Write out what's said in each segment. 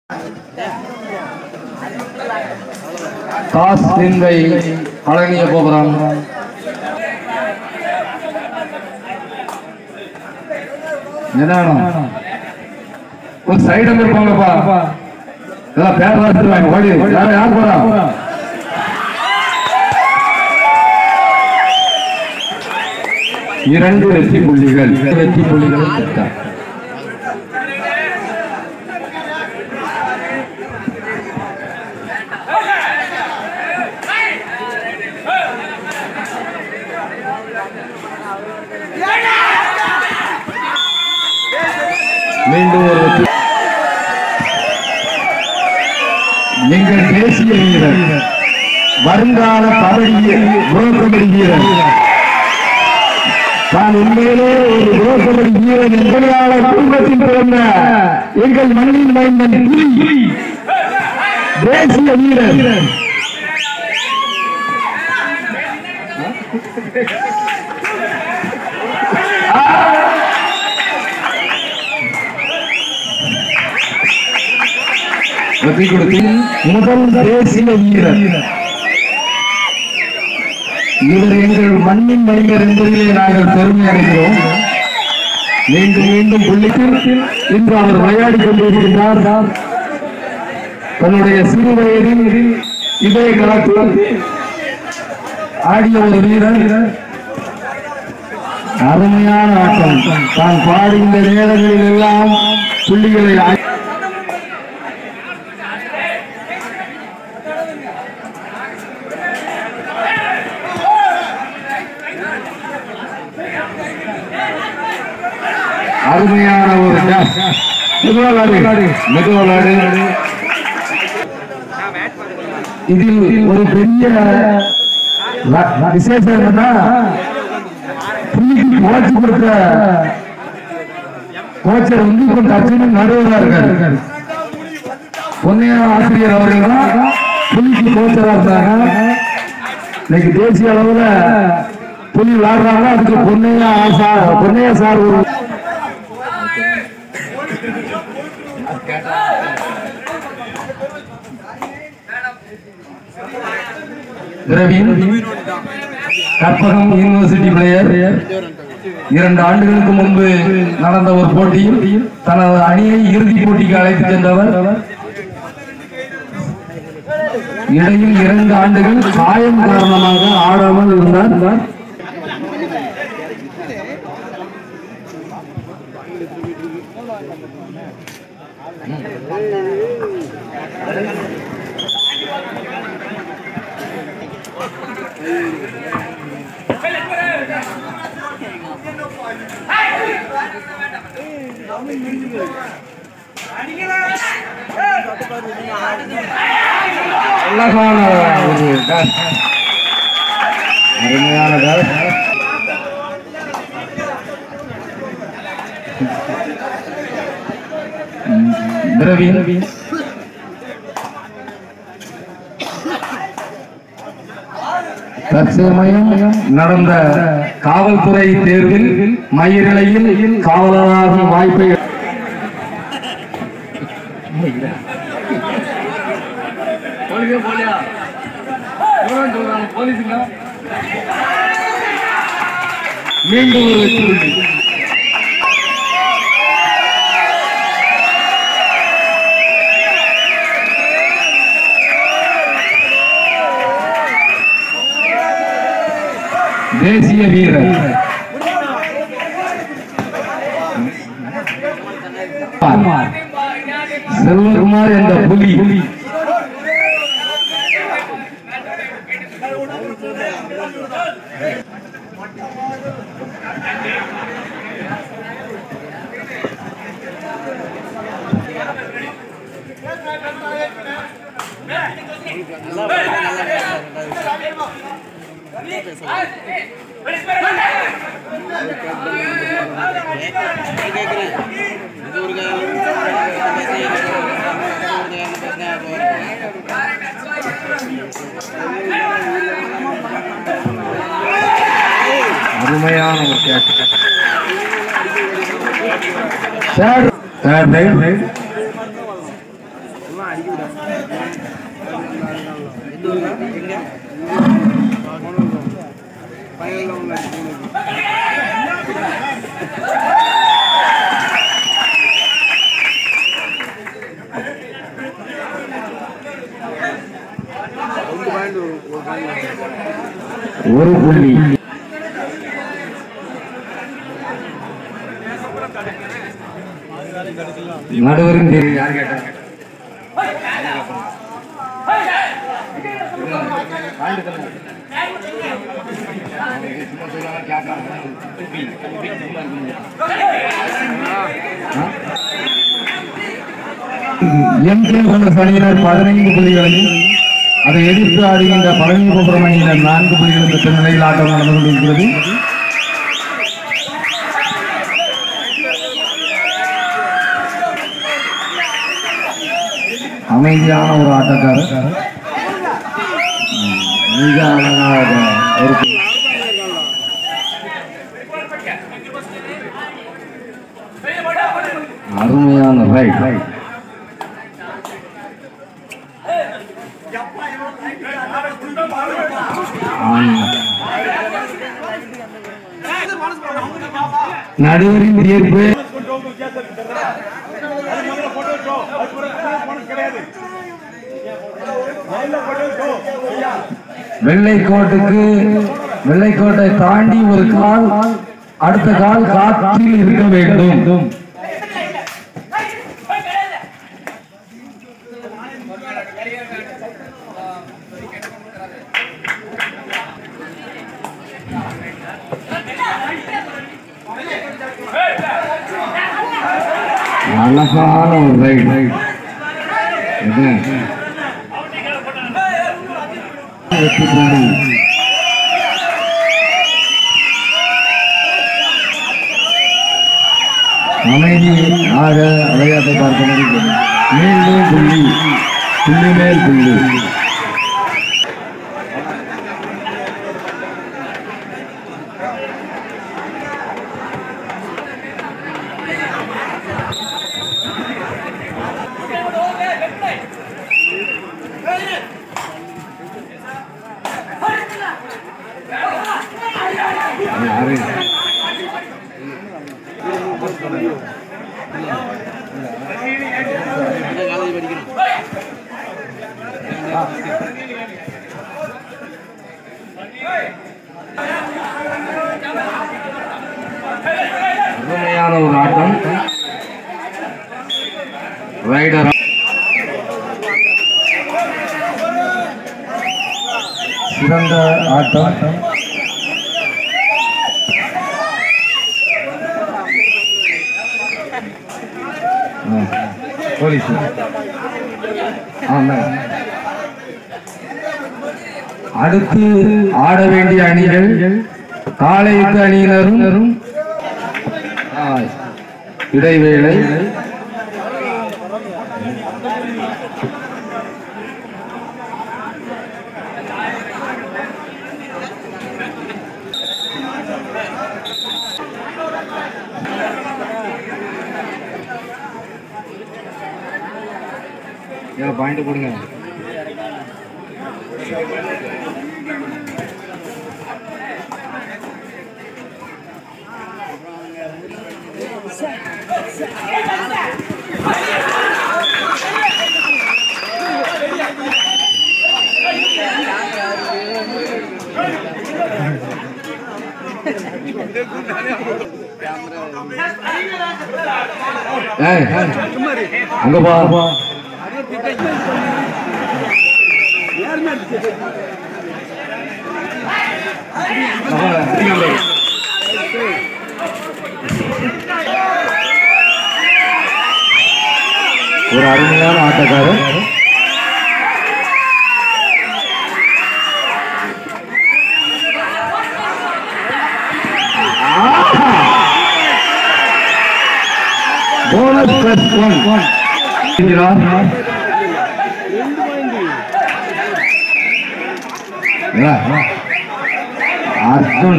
Toss வின்வை வழங்கிய கோபுரம் என்ன வேணும் ஒரு சைடு இருப்பாங்கப்பா எல்லாம் பேர் வாசிடுவாங்க ஓடி யார யார் போறா இரண்டு வெற்றி புள்ளிகள் வெற்றி புள்ளிகளை பெற்றார் மீண்டும் ஒரு வெற்றி எங்கள் தேசிய வீரர் வருங்கால கபடி புரோ கபடி வீரர் தான் உண்மையிலே ஒரு புரோ கபடி வீரர் என்பதாளர் குடும்பத்தில் பிறந்த எங்கள் மண்ணின் மைந்தன் புலி தேசிய வீரர் வெற்றி கொடுத்து முதல் தேசிய வீரர் இவர் எங்கள் மண்ணின் மைந்தர் என்பதிலே நாங்கள் பெருமை அடைகிறோம் மீண்டும் மீண்டும் புள்ளித்தில் இன்று அவர் விளையாடி கொண்டிருக்கிறார் தன்னுடைய சிறு வயதில் இதே களத்தில் ஆடிய ஒரு வீரர் அருமையான ஆட்டம் தான் பாடுகின்ற நேரங்களில் எல்லாம் புள்ளிகளை ஆ- அருமையான ஒரு டேஷ். மெதுவா விளையாடு. மெதுவா விளையாடு. இதில் ஒரு பெரிய வ- விசேஷம் என்னன்னா புள்ளிக்கு கோச்சு கொடுத்த கோச்சர் வந்து கொஞ்சம் அர்ஜுனன் நடுவராக இருக்காரு பொன்னையா ஆசிரியர் அவர்கள் தான் புள்ளிக்கு கோச்சரா இருந்தாங்க இன்னைக்கு தேசிய அளவுல புலி விளையாடுறாங்க அதுக்கு பொன்னையா ஆசா பொன்னையா சார் ஒரு பிரவீன் கற்பகம் யூனிவர்சிட்டி பிளேயர் இரண்டு ஆண்டுகளுக்கு முன்பு நடந்த ஒரு போட்டியில் தனது அணியை இறுதிப் போட்டிக்கு அழைத்து சென்றவர் இடையில் இரண்டு ஆண்டுகள் காயம் காரணமாக ஆடாமல் இருந்தார் அழகான ஒரு dash. அருமையான dash. ம், பிரவீன் தற்சமயம் நடந்த காவல்துறை தேர்வில் மயிரிழையில் காவலராகும் வாய்ப்பை மீண்டும் ஒரு வெற்றி புள்ளி. தேசிய வீரர் செல்வகுமார் என்ற புலி அருமையான ஒரு கேட்ச் தேர்ட் தேர்ட் ரைட் ஒரு புள்ளி நடுவரும் தெரியும் யார் கேட்டாங்க எம்கே காங்கிரஸ் அணியினர் பதினைந்து புள்ளிகளையும் அதை எதிர்த்து ஆடுகின்ற பழனி கோபுரம் அணியினர் நான்கு புள்ளிகளும் பெற்ற நிலையில் ஆட்டம் நடந்து கொண்டிருக்கிறது அமைதியான ஒரு ஆட்டக்காரர் ம், மிக அழகாக ஒரு அருமையான ரைட் ரைட் நடுவரின் தீர்ப்பு வெள்ளைக்கோட்டுக்கு வெள்ளைக்கோட்டை தாண்டி ஒரு கால் அடுத்த கால் காற்றில் இருக்க வேண்டும் அழகான ஒரு ரைட் ரைட் வெற்றி புள்ளி அமைதி ஆக விளையாட்டை பார்க்க முடியும் மீண்டும் புள்ளி புள்ளி மேல் புள்ளி யாரு அருமையான ஒரு ஆட்டம் ரைடர் சிறந்த ஆட்டம் ஆ, போலீஸ் ஆமா அடுத்து ஆட வேண்டிய அணிகள் காலைக்கு அணியினரும் ஆ, இடைவேளை பாயிண்ட் கொடுங்க ஏய், அங்க பா ஒரு அருமையான ஆட்டக்காரர் போனஸ் பிளஸ் ஒன் அர்ஜுன்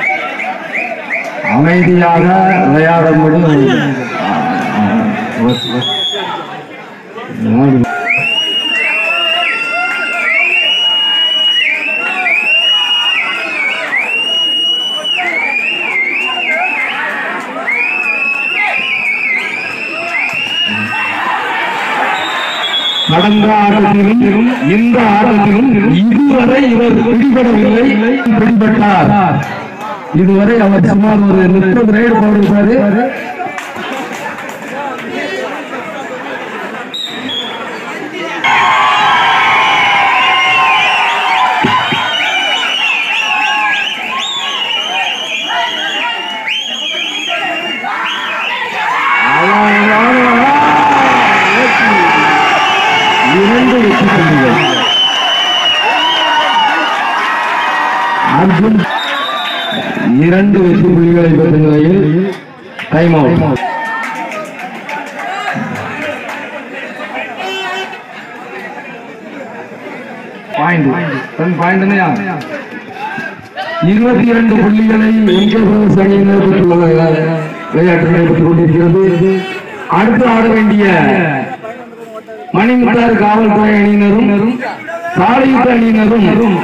அமைதியாக விளையாட முடியும் கடந்த ஆட்டத்திலும் இந்த ஆட்டத்திலும் இதுவரை இவர் பிடிபடவில்லை பிடிபட்டார் இதுவரை அவர் சுமார் ஒரு முப்பது ரைடு போட்டிருப்பாரு இரண்டு வெற்றி புள்ளிகள் அர்ஜுன் இரண்டு வெற்றி புள்ளிகளை பெற்ற நிலையில் டைம் அவுட் பாயிண்ட் பாயிண்ட் இருபத்தி இரண்டு புள்ளிகளை எங்கே பிரதேச அணியினர் பெற்றுள்ளதாக விளையாட்டு நடைபெற்றுக் கொண்டிருக்கிறது அடுத்து ஆட வேண்டிய மணிமுத்தார் காவல்துறை அணியினரும் சாலையுத்த அணியினரும்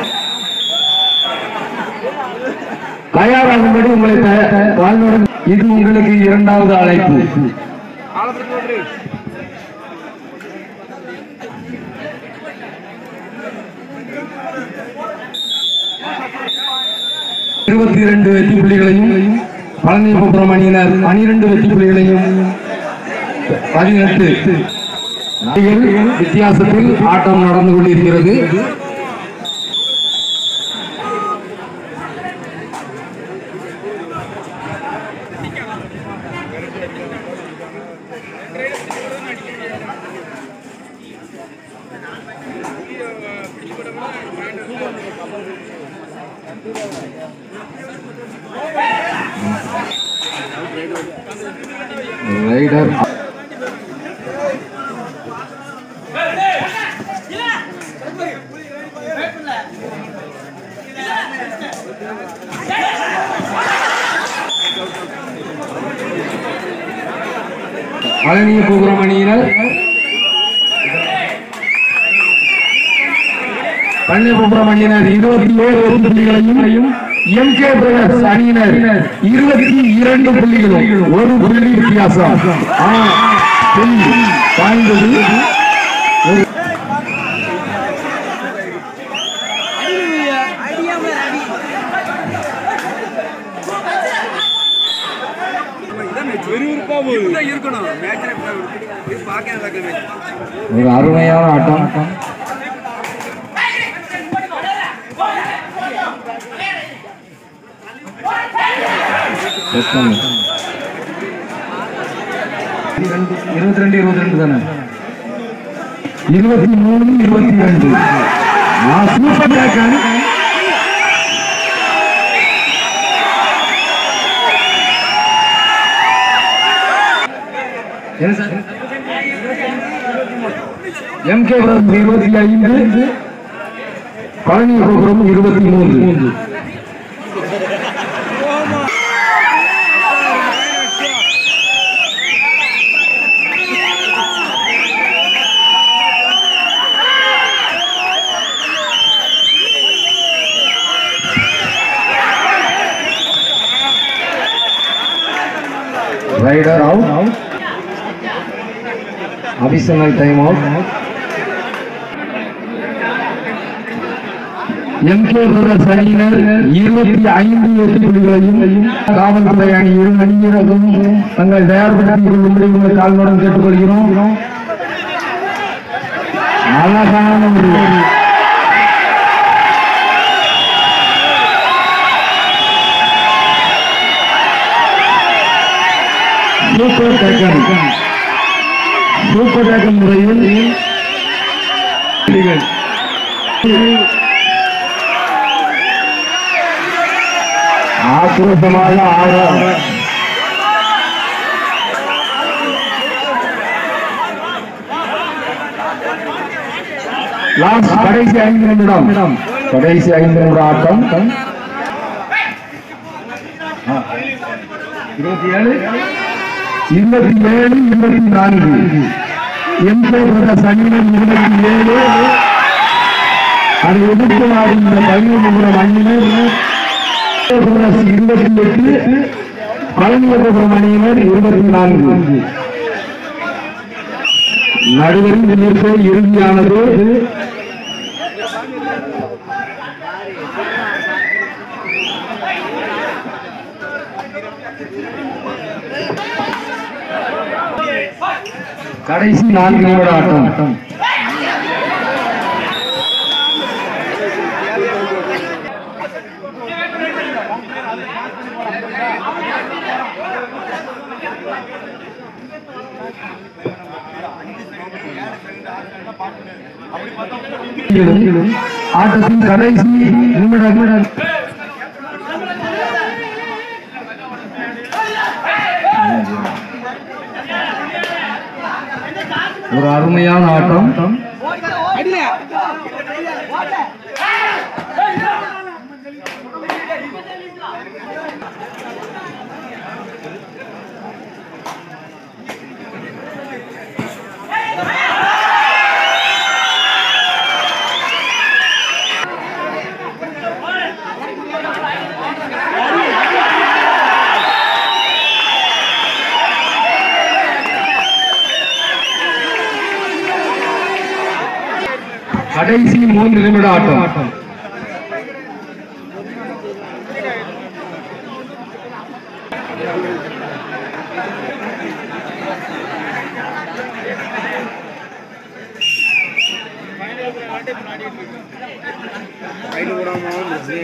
தயாராகும்படி உங்களை த- த- வாழ்வுடன் இது உங்களுக்கு இரண்டாவது அழைப்பு இருபத்தி இரண்டு வெற்றி புள்ளிகளையும் பழனிபுரம் அணியினர் பனிரெண்டு வெற்றி புள்ளிகளையும் பதினெட்டு வித்தியாசத்தில் ஆட்டம் நடந்து கொண்டிருக்கிறது ரைடர் பழனிய கோபுரம் அணியினர் பழனிபுரம் அணியினர் இருபத்தி ஏழு வெற்றி புள்ளிகளையும் எம் கே பிரதர்ஸ் அணியினர் இருபத்தி இரண்டு புள்ளிகளும் ஒரு புள்ளி வித்தியாசம் ஆ, புள்ளி பாய்ந்தது ஒரு இருக்கணும் மேட்ச் பார்க்க நடக்கிற மேட்ச் ஒரு அருமையான ஆட்டம் இருபத்தி ரெண்டு இருபத்தி ரெண்டு தானே இருபத்தி மூணு இருபத்தி ரெண்டு சூப்பர் டேக்கன் என்ன சார் எம்கே இருபத்தி ஐந்து பழனி கோபுரம் இருபத்தி மூன்று raider out additional time out MK brothers அணியினர் இருபத்தி ஐந்து வெற்றி புள்ளிகளையும் காவல்துறை அணி இரு அணியினரும் தங்களை தயார்படுத்திக் கொள்ளும்படி உங்கள் கால்நுடன் கேட்டுக்கொள்கிறோம் அழகான ஒரு சூப்பர் டேக்கன் சூப்பர் டேக்கன் முறையில் புள்ளிகள். ஆக்ரோஷமாக ஆட லாஸ்ட் கடைசி ஐந்து நிமிடம் கடைசி ஐந்து நிமிட ஆட்டம் ஆ. இருபத்தி ஏழு இருபத்தி ஏழு இருபத்தி நான்கு எம்பே பிரதர்ஸ் அணியினர் இருபத்தி ஏழு அதை எதிர்த்து ஆடுகின்ற பதினொன்றுபுரம் அணியினர் பிரதர்ஸ் இருபத்தி எட்டு பழனியபுரம் அணியினர் இருபத்தி நான்கு நடுவரின் தீர்ப்பு இறுதியானது கடைசி நான்கு நிமிட ஆட்டம் ஆட்டத்தின் கடைசி நிமிட நிமிட ஒரு அருமையான ஆட்டம் கடைசி மூன்று நிமிட ஆட்டம் கையில் விடாம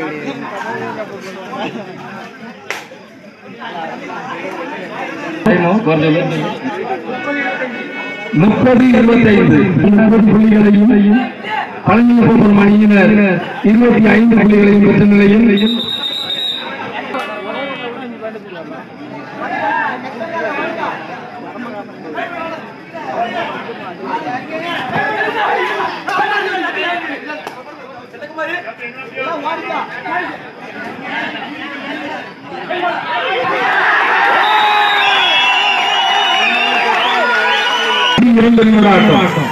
முப்பது இருபத்தைந்து முப்பது புள்ளிகளையும் பழனியப்பன் மணியினர் இருபத்தி ஐந்து புள்ளிகளையும் பெற்ற நிலையில் இரண்டு நிமிட ஆட்டம்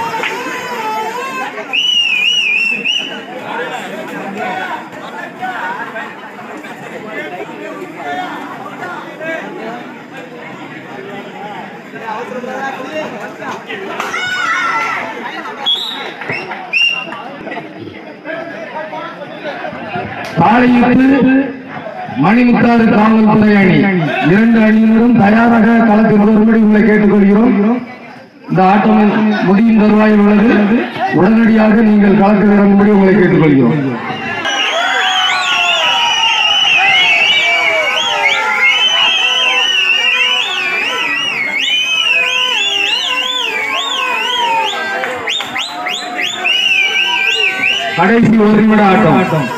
காலையிட்டு மணிமுத்தாறு காவல்துறை அணி இரண்டு அணியினரும் தயாராக களத்தில் வரும்படி உங்களை கேட்டுக்கொள்கிறோம் இந்த ஆட்டம் முடியும் தருவாயில் உள்ளது உடனடியாக நீங்கள் களத்தில் இறங்கும்படி உங்களை கேட்டுக்கொள்கிறோம் கடைசி ஒரு நிமிட ஆட்டம்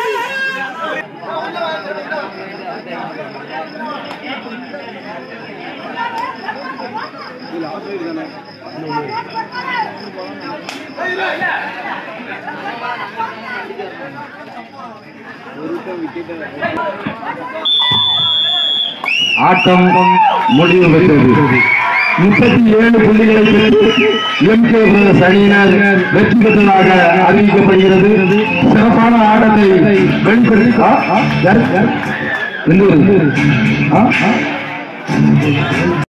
ஆட்டம் முடிவு பெற்றது முப்பத்தி ஏழு புள்ளிகளை பெற்று எம் கே பிரதர்ஸ் அணியினர் வெற்றி பெற்றதாக அறிவிக்கப்படுகிறது சிறப்பான ஆட்டத்தை வெளிப்படுத்தி ஆ, ஆ, யார், யார்? எந்த ஊரு? ஆ, ஆ.